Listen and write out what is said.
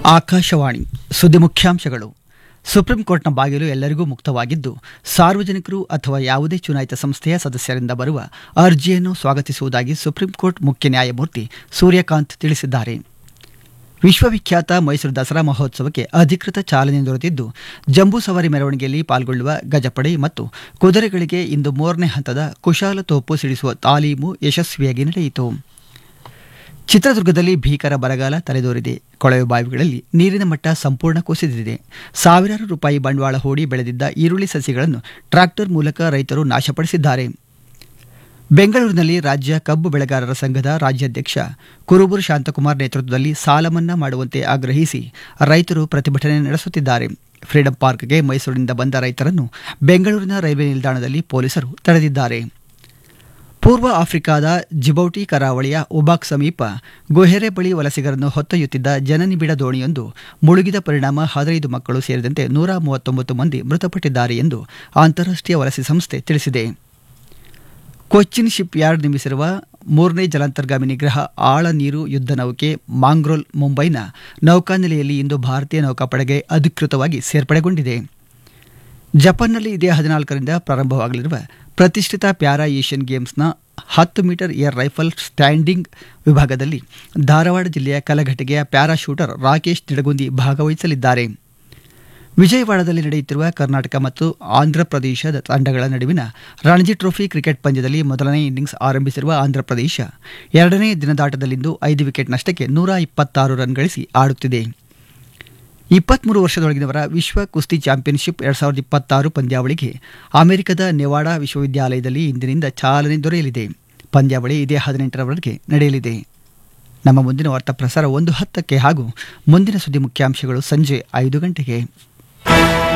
ಆಕಾಶವಾಣಿ ಸುದ್ದಿ ಮುಖ್ಯಾಂಶಗಳು ಸುಪ್ರೀಂ ಕೋರ್ಟ್ನ ಬಾಗಿಲು ಎಲ್ಲರಿಗೂ ಮುಕ್ತವಾಗಿದ್ದು ಸಾರ್ವಜನಿಕರು ಅಥವಾ ಯಾವುದೇ ಚುನಾಯಿತ ಸಂಸ್ಥೆಯ ಸದಸ್ಯರಿಂದ ಬರುವ ಅರ್ಜಿಯನ್ನು ಸ್ವಾಗತಿಸುವುದಾಗಿ ಸುಪ್ರೀಂ ಕೋರ್ಟ್ ಮುಖ್ಯ ನ್ಯಾಯಮೂರ್ತಿ ಸೂರ್ಯಕಾಂತ್ ತಿಳಿಸಿದ್ದಾರೆ ವಿಶ್ವವಿಖ್ಯಾತ ಮೈಸೂರು ದಸರಾ ಮಹೋತ್ಸವಕ್ಕೆ ಅಧಿಕೃತ ಚಾಲನೆ ದೊರೆತಿದ್ದು ಜಂಬೂ ಸವಾರಿ ಮೆರವಣಿಗೆಯಲ್ಲಿ ಪಾಲ್ಗೊಳ್ಳುವ ಗಜಪಡೆ ಮತ್ತು ಕುದುರೆಗಳಿಗೆ ಇಂದು ಮೂರನೇ ಹಂತದ ಕುಶಾಲ ತೋಪು ಸಿಡಿಸುವ ತಾಲೀಮು ಯಶಸ್ವಿಯಾಗಿ ನಡೆಯಿತು ಚಿತ್ರದುರ್ಗದಲ್ಲಿ ಭೀಕರ ಬರಗಾಲ ತಲೆದೋರಿದೆ ಕೊಳವೆ ಬಾವಿಗಳಲ್ಲಿ ನೀರಿನ ಮಟ್ಟ ಸಂಪೂರ್ಣ ಕುಸಿದಿದೆ ಸಾವಿರಾರು ರೂಪಾಯಿ ಬಂಡವಾಳ ಹೂಡಿ ಬೆಳೆದಿದ್ದ ಈರುಳ್ಳಿ ಸಸಿಗಳನ್ನು ಟ್ರಾಕ್ಟರ್ ಮೂಲಕ ರೈತರು ನಾಶಪಡಿಸಿದ್ದಾರೆ ಬೆಂಗಳೂರಿನಲ್ಲಿ ರಾಜ್ಯ ಕಬ್ಬು ಬೆಳೆಗಾರರ ಸಂಘದ ರಾಜ್ಯಾಧ್ಯಕ್ಷ ಕುರುಬೂರು ಶಾಂತಕುಮಾರ್ ನೇತೃತ್ವದಲ್ಲಿ ಸಾಲ ಮನ್ನಾ ಮಾಡುವಂತೆ ಆಗ್ರಹಿಸಿ ರೈತರು ಪ್ರತಿಭಟನೆ ನಡೆಸುತ್ತಿದ್ದಾರೆ ಫ್ರೀಡಂ ಪಾರ್ಕ್ಗೆ ಮೈಸೂರಿನಿಂದ ಬಂದ ರೈತರನ್ನು ಬೆಂಗಳೂರಿನ ರೈಲ್ವೆ ನಿಲ್ದಾಣದಲ್ಲಿ ಪೊಲೀಸರು ತಡೆದಿದ್ದಾರೆ ಪೂರ್ವ ಆಫ್ರಿಕಾದ ಜಿಬೌಟಿ ಕರಾವಳಿಯ ಉಬಾಕ್ ಸಮೀಪ ಗೊಹೆರೆ ಬಳಿ ವಲಸಿಗರನ್ನು ಹೊತ್ತೊಯ್ಯುತ್ತಿದ್ದ ಜನನಿಬಿಡ ದೋಣಿಯೊಂದು ಮುಳುಗಿದ ಪರಿಣಾಮ ಹದಿನೈದು ಮಕ್ಕಳು ಸೇರಿದಂತೆ ನೂರ ಮೂವತ್ತೊಂಬತ್ತು ಮಂದಿ ಮೃತಪಟ್ಟಿದ್ದಾರೆ ಎಂದು ಅಂತಾರಾಷ್ಟ್ರೀಯ ವಲಸೆ ಸಂಸ್ಥೆ ತಿಳಿಸಿದೆ ಕೊಚ್ಚಿನ್ ಶಿಪ್ ಯಾರ್ಡ್ ನಿರ್ಮಿಸಿರುವ ಮೂರನೇ ಜಲಾಂತರ್ಗಾಮಿ ನಿಗ್ರಹ ಆಳ ನೀರು ಯುದ್ಧ ನೌಕೆ ಮಾಂಗ್ರೋಲ್ ಮುಂಬೈನ ನೌಕಾನೆಲೆಯಲ್ಲಿ ಇಂದು ಭಾರತೀಯ ನೌಕಾಪಡೆಗೆ ಅಧಿಕೃತವಾಗಿ ಸೇರ್ಪಡೆಗೊಂಡಿದೆ ಜಪಾನ್ನಲ್ಲಿ ಇದೇ ಹದಿನಾಲ್ಕರಿಂದ ಪ್ರಾರಂಭವಾಗಲಿರುವ ಪ್ರತಿಷ್ಠಿತ ಪ್ಯಾರಾ ಏಷ್ಯನ್ ಗೇಮ್ಸ್ನ ಹತ್ತು ಮೀಟರ್ ಏರ್ ರೈಫಲ್ ಸ್ಟ್ಯಾಂಡಿಂಗ್ ವಿಭಾಗದಲ್ಲಿ ಧಾರವಾಡ ಜಿಲ್ಲೆಯ ಕಲಘಟಗೆಯ ಪ್ಯಾರಾ ಶೂಟರ್ ರಾಕೇಶ್ ನಿಡಗುಂದಿ ಭಾಗವಹಿಸಲಿದ್ದಾರೆ ವಿಜಯವಾಡದಲ್ಲಿ ನಡೆಯುತ್ತಿರುವ ಕರ್ನಾಟಕ ಮತ್ತು ಆಂಧ್ರಪ್ರದೇಶದ ತಂಡಗಳ ನಡುವಿನ ರಣಜಿ ಟ್ರೋಫಿ ಕ್ರಿಕೆಟ್ ಪಂದ್ಯದಲ್ಲಿ ಮೊದಲನೇ ಇನ್ನಿಂಗ್ಸ್ ಆರಂಭಿಸಿರುವ ಆಂಧ್ರಪ್ರದೇಶ ಎರಡನೇ ದಿನದಾಟದಲ್ಲಿಂದು ಐದು ವಿಕೆಟ್ ನಷ್ಟಕ್ಕೆ ನೂರ ಇಪ್ಪತ್ತಾರು ರನ್ ಗಳಿಸಿ ಆಡುತ್ತಿದೆ ಇಪ್ಪತ್ಮೂರು ವರ್ಷದೊಳಗಿನವರ ವಿಶ್ವ ಕುಸ್ತಿ ಚಾಂಪಿಯನ್ಶಿಪ್ ಎರಡ್ ಸಾವಿರದ ಇಪ್ಪತ್ತಾರು ಪಂದ್ಯಾವಳಿಗೆ ಅಮೆರಿಕದ ನೆವಾಡಾ ವಿಶ್ವವಿದ್ಯಾಲಯದಲ್ಲಿ ಇಂದಿನಿಂದ ಚಾಲನೆ ದೊರೆಯಲಿದೆ ಪಂದ್ಯಾವಳಿ ಇದೇ ಹದಿನೆಂಟರವರೆಗೆ ನಡೆಯಲಿದೆ ನಮ್ಮ ಮುಂದಿನ ವಾರ್ತಾ ಪ್ರಸಾರ ಒಂದು ಹತ್ತಕ್ಕೆ ಹಾಗೂ ಮುಂದಿನ ಸುದ್ದಿ ಮುಖ್ಯಾಂಶಗಳು ಸಂಜೆ ಐದು ಗಂಟೆಗೆ